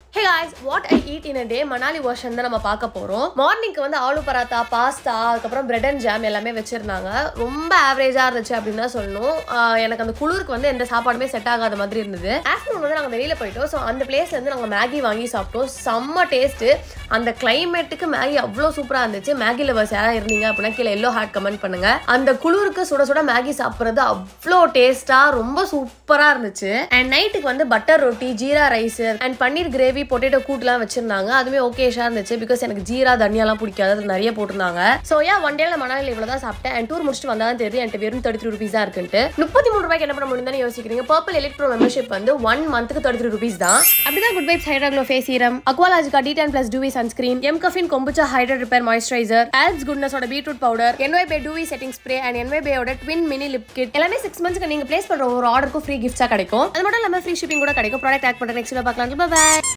hey guys what I eat in a day Manali version தான் நம்ம பார்க்க போறோம் மார்னிங்க்கு வந்து ஆலு பராத்தா பாஸ்தா அதுக்கப்புறம் பிரெட் அண்ட் ஜாம் எல்லாமே வச்சிருந்தாங்க ரொம்ப ஆவரேஜா இருந்துச்சு அப்படின்னு தான் சொல்லணும் ஆஹ் எனக்கு அந்த குளிருக்கு வந்து எந்த சாப்பாடுமே செட் ஆகாத மாதிரி இருந்தது ஆஃப்டர்நூன் வந்து நாங்கள் வெளியில போயிட்டோம் ஸோ அந்த பிளேஸ்ல இருந்து நாங்கள் மேகி வாங்கி சாப்பிட்டோம் செம்ம டேஸ்ட் அந்த கிளைமேட்டுக்கு மேகி அவ்வளோ சூப்பரா இருந்துச்சு மேகி லவர்ஸ் யாராவது இருந்தீங்க அப்படின்னா கீழே எல்லோ ஹார்ட் கமெண்ட் பண்ணுங்க அந்த குளிருக்கு சுட சுட மேகி சாப்பிட்றது அவ்வளோ டேஸ்டா ரொம்ப சூப்பரா இருந்துச்சு அண்ட் நைட்டுக்கு வந்து butter roti jeera rice and paneer gravy potato கூட்லாம் வச்சிருந்தாங்க அதுவுமே ஓகேஷா இருந்துச்சு பிகாஸ் எனக்கு ஜீரா தனியாலாம் பிடிக்காது அது நிறைய போட்டிருந்தாங்க ஸோ ஏன் ஒன் டேல மணாலியில் இவ்வளோ தான் சாப்பிட்டேன் அண்ட் டூர் முடிச்சுட்டு வந்தா தான் தெரியுது என்கிட்ட வெறும் தேர்ட்டி த்ரீ ருபீஸ் தான் இருக்குன்ட்டு முப்பத்தி மூணு ரூபாய்க்கு என்ன பண்ண முடியும்னு யோசிக்கிறீங்க பர்பிள் எலக்ட்ரோ மெம்பர்ஷிப் வந்து ஒன் மந்த்துக்கு தேர்ட்டி த்ரீ ருபீஸ் தான் அப்படிதான் good vibes hydraglow face serum Aqualogica detan plus dewy sunscreen mCaffeine kombucha hydrate repair moisturiser Alps குட்னஸோட beetroot powder NY Bae dewy setting spray and NY பேயோட twin mini lip kit எல்லாமே six மந்த்ஸ்க்கு நீங்க place பண்ற ஒரு ஆர்டருக்கும் free கிஃப்ட்ஸா கிடைக்கும் அது மட்டும் இல்லாம ஃப்ரீ ஷிப்பிங் கூட கிடைக்கும் ப்ராடக்ட் ஆட் பண்ற நெக்ஸ்ட் பார்க்கலாம் பாய்